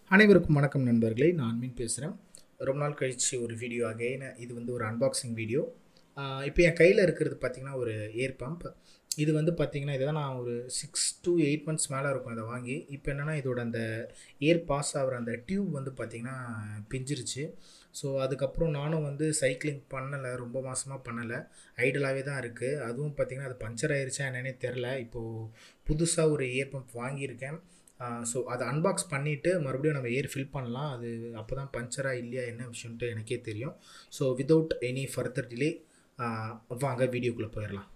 அனைவருக்கும் வணக்கம் நண்பர்களே நான் மீன் பேசுகிறேன் ரொம்ப நாள் கழித்து ஒரு வீடியோ அகைன் இது வந்து ஒரு அன்பாக்சிங் வீடியோ இப்போ என் கையில் இருக்கிறது பார்த்திங்கன்னா ஒரு ஏர் பம்ப் இது வந்து பார்த்திங்கன்னா இதுதான் நான் ஒரு சிக்ஸ் to எயிட் மந்த்ஸ் மேலே இருக்கும் இதை வாங்கி இப்போ என்னென்னா இதோட அந்த ஏர் பாஸ் ஆகிற அந்த டியூப் வந்து பார்த்திங்கன்னா பிஞ்சிருச்சு ஸோ அதுக்கப்புறம் நானும் வந்து சைக்கிளிங் பண்ணலை ரொம்ப மாதமாக பண்ணலை ஐடலாகவே தான் இருக்குது அதுவும் பார்த்திங்கன்னா அது பஞ்சர் ஆயிருச்சா என்னன்னே தெரில இப்போது புதுசாக ஒரு ஏர் பம்ப் வாங்கியிருக்கேன் ஸோ அதை அன்பாக்ஸ் பண்ணிவிட்டு மறுபடியும் நம்ம ஏர் ஃபில் பண்ணலாம் அது அப்போ தான் பஞ்சராக இல்லையா என்ன விஷயம்ட்டு எனக்கே தெரியும் so without any further delay வாங்க வீடியோக்குள்ளே போயிடலாம்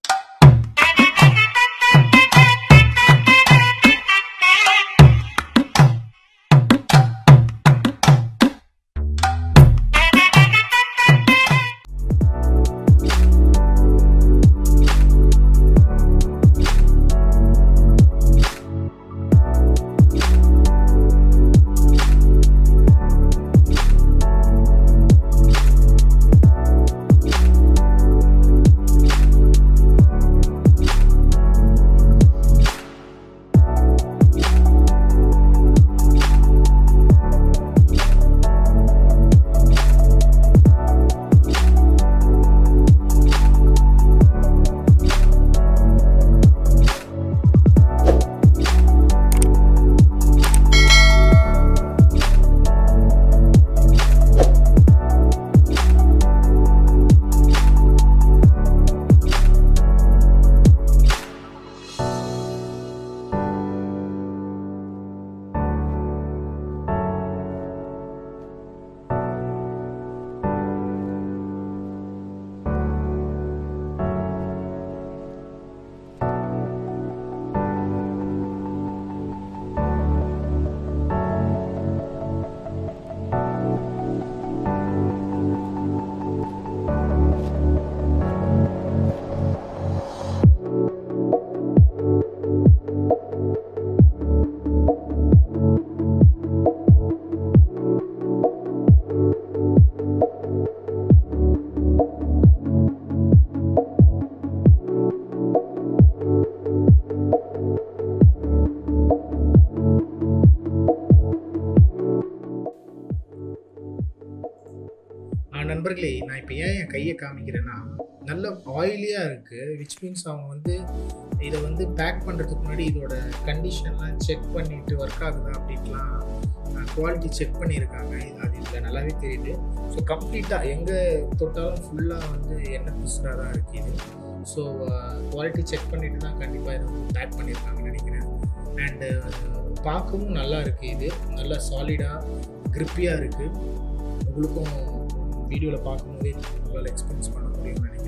ஆ, நண்பர்களே நான் இப்போ ஏன் என் கையை காமிக்கிறேன்னா நல்ல ஆயிலியாக இருக்குது விச் மீன்ஸ் அவங்க வந்து இதை வந்து பேக் பண்ணுறதுக்கு முன்னாடி இதோட கண்டிஷன்லாம் செக் பண்ணிவிட்டு ஒர்க் ஆகுதா அப்படின்ட்டுலாம் குவாலிட்டி செக் பண்ணியிருக்காங்க இது அது இதில் நல்லாவே தெரியுது ஸோ கம்ப்ளீட்டாக எங்கே தொட்டாலும் ஃபுல்லாக வந்து எண்ணெய் பிசுறாக தான் இருக்குது இது ஸோ குவாலிட்டி செக் பண்ணிட்டு தான் கண்டிப்பாக இதை வந்து பேக் பண்ணியிருக்காங்கன்னு நினைக்கிறேன் அண்டு பார்க்கவும் நல்லா இருக்குது இது நல்லா சாலிடாக கிரிப்பியாக இருக்குது உங்களுக்கும் வீடியோவில் பார்க்கும்போதே உங்களால் எக்ஸ்பீரியன்ஸ் பண்ண முடியும்னு நினைக்கிறேன்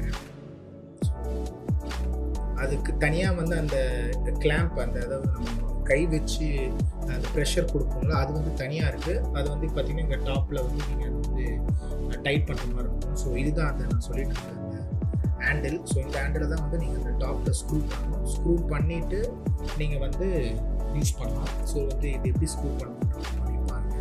அதுக்கு தனியாக வந்து அந்த கிளாம்ப் அந்த அதாவது நம்ம கை வச்சு அந்த ப்ரெஷர் கொடுப்போம்ல அது வந்து தனியாக இருக்குது அது வந்து பார்த்திங்கன்னா இங்கே டாப்பில் வந்து நீங்கள் வந்து டைட் பண்ணுற மாதிரி இருக்கும் ஸோ இதுதான் அந்த நான் சொல்லிட்டு இருந்தேன் அந்த ஹேண்டில் ஸோ இந்த ஹேண்டில் தான் வந்து நீங்கள் அந்த டாப்பில் ஸ்க்ரூ பண்ணணும் ஸ்க்ரூ பண்ணிவிட்டு நீங்கள் வந்து யூஸ் பண்ணலாம் ஸோ வந்து இது எப்படி ஸ்க்ரூ பண்ணணும் அப்படின்னு பாருங்க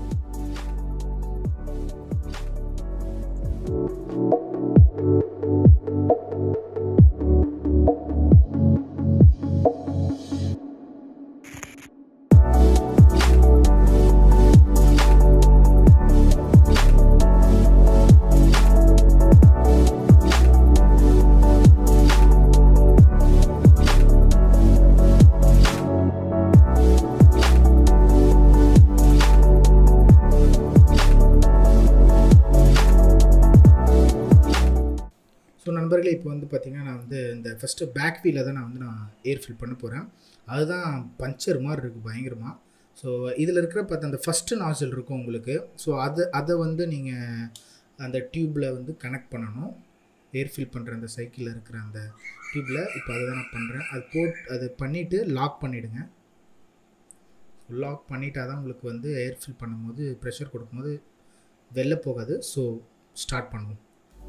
ஸோ நண்பர்களே இப்போ வந்து பார்த்திங்கன்னா நான் வந்து இந்த ஃபஸ்ட்டு பேக் வீலில் தான் நான் வந்து நான் ஏர் ஃபில் பண்ண போகிறேன் அதுதான் பஞ்சர் மாதிரி இருக்குது பயங்கரமாக ஸோ இதில் இருக்கிற பார்த்து அந்த ஃபஸ்ட்டு நாசல் இருக்கும் உங்களுக்கு ஸோ அதை அதை வந்து நீங்கள் அந்த டியூப்பில் வந்து கனெக்ட் பண்ணணும் ஏர் ஃபில் பண்ணுற அந்த சைக்கிளில் இருக்கிற அந்த டியூப்பில் இப்போ அதை தான் நான் பண்ணுறேன் அது போட் அதை பண்ணிவிட்டு லாக் பண்ணிவிடுங்க லாக் பண்ணிட்டா தான் உங்களுக்கு வந்து ஏர் ஃபில் பண்ணும்போது ப்ரெஷர் கொடுக்கும்போது வெளில போகாது ஸோ ஸ்டார்ட் பண்ணுவோம்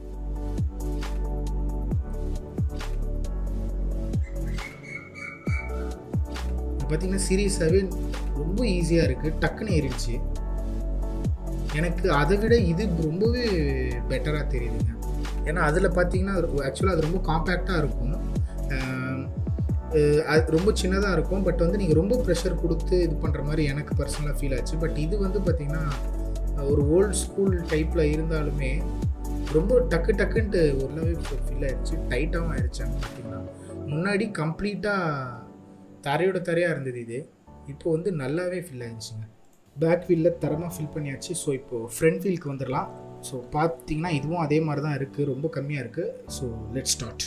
பார்த்தீங்கன்னா சீரியஸாகவே ரொம்ப ஈஸியாக இருக்குது டக்குன்னு ஏறிடுச்சு எனக்கு அதை விட இது ரொம்பவே பெட்டராக தெரியுதுங்க ஏன்னா அதில் பார்த்தீங்கன்னா ஆக்சுவலாக அது ரொம்ப காம்பேக்டாக இருக்கும் அஹ் அது ரொம்ப சின்னதாக இருக்கும் பட் வந்து நீங்கள் ரொம்ப ப்ரெஷர் கொடுத்து இது பண்ணுற மாதிரி எனக்கு பர்சனலாக ஃபீல் ஆச்சு பட் இது வந்து பார்த்திங்கன்னா ஒரு ஓல்ட் ஸ்கூல் டைப்பில் இருந்தாலுமே ரொம்ப டக்கு டக்குன்ட்டு ஓரளவு ஃபில் ஆயிடுச்சு டைட்டாகவும் ஆயிடுச்சு அங்கே பார்த்தீங்கன்னா முன்னாடி கம்ப்ளீட்டாக தரையோட தரையாக இருந்தது இது இப்போ வந்து நல்லாவே ஃபில் ஆயிடுச்சுங்க பேக் வீலில் தரமாக ஃபில் பண்ணியாச்சு ஸோ இப்போது ஃப்ரண்ட் வீலுக்கு வந்துடலாம் ஸோ பார்த்தீங்கன்னா இதுவும் அதே மாதிரி தான் இருக்குது ரொம்ப கம்மியாக இருக்குது so let start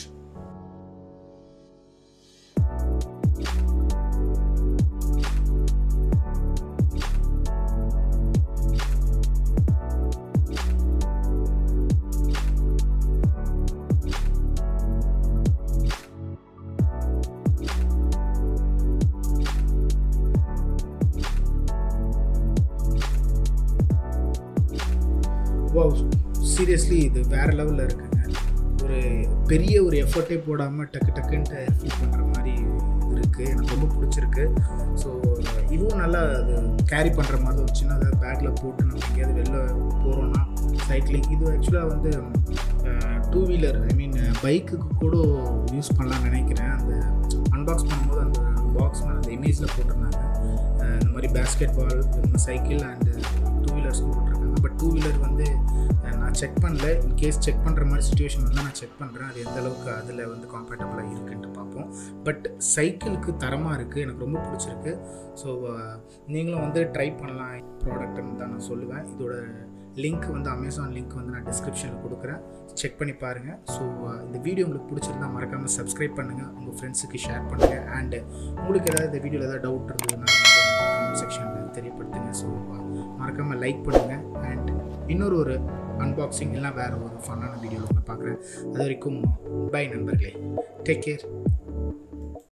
wow seriously இது வேறு லெவலில் இருக்குங்க ஒரு பெரிய ஒரு எஃபர்ட்டே போடாமல் டக்கு டக்குன்ட்டு ஃபீல் பண்ணுற மாதிரி இருக்குது எனக்கு ரொம்ப பிடிச்சிருக்கு ஸோ இதுவும் நல்லா அது கேரி பண்ணுற மாதிரி ஒரு சின்னதாக பேக்கில் போட்டு நம்ம எங்கேயாவது வெளில போகிறோன்னா சைக்கிளிங் இது ஆக்சுவலாக வந்து டூ வீலர் ஐ மீன் பைக்குக்கு கூட யூஸ் பண்ணலாம்னு நினைக்கிறேன் அந்த அன்பாக்ஸ் பண்ணும்போது அந்த பாக்ஸ் அந்த இமேஜில் போட்டிருந்தாங்க அஹ் இந்த மாதிரி basketball cycle and two வீலர்ஸ்க்கும் போட்டிருக்காங்க பட் டூ வீலர் வந்து அஹ் நான் செக் பண்ணல இன்கேஸ் செக் பண்ணுற மாதிரி சுச்சுவேஷன் வந்து நான் செக் பண்ணுறேன் அது எந்த அளவுக்கு அதில் வந்து காம்பேட்டபுளாக இருக்குன்ட்டு பார்ப்போம் பட் சைக்கிளுக்கு தரமாக இருக்குது எனக்கு ரொம்ப பிடிச்சிருக்கு ஸோ நீங்களும் வந்து ட்ரை பண்ணலாம் ப்ராடக்ட்னு தான் நான் சொல்லுவேன் இதோட லிங்க் வந்து அமேசான் லிங்க் வந்து நான் டிஸ்கிரிப்ஷனில் கொடுக்குறேன் செக் பண்ணி பாருங்கள் ஸோ இந்த வீடியோ உங்களுக்கு பிடிச்சிருந்தா மறக்காமல் சப்ஸ்கிரைப் பண்ணுங்கள் உங்கள் ஃப்ரெண்ட்ஸுக்கு ஷேர் பண்ணுங்கள் அண்டு உங்களுக்கு ஏதாவது இந்த வீடியோவில் ஏதாவது டவுட் இருந்ததுன்னா கமெண்ட் செக்ஷனில் தெரியப்படுத்துங்க ஸோ மறக்காமல் லைக் பண்ணுங்கள் அண்ட் இன்னொரு ஒரு அன்பாக்சிங் எல்லாம் வேறு ஒரு ஃபன்னான வீடியோவில் உங்களை பார்க்குறேன் அது வரைக்கும் பை நண்பர்களே டேக் கேர்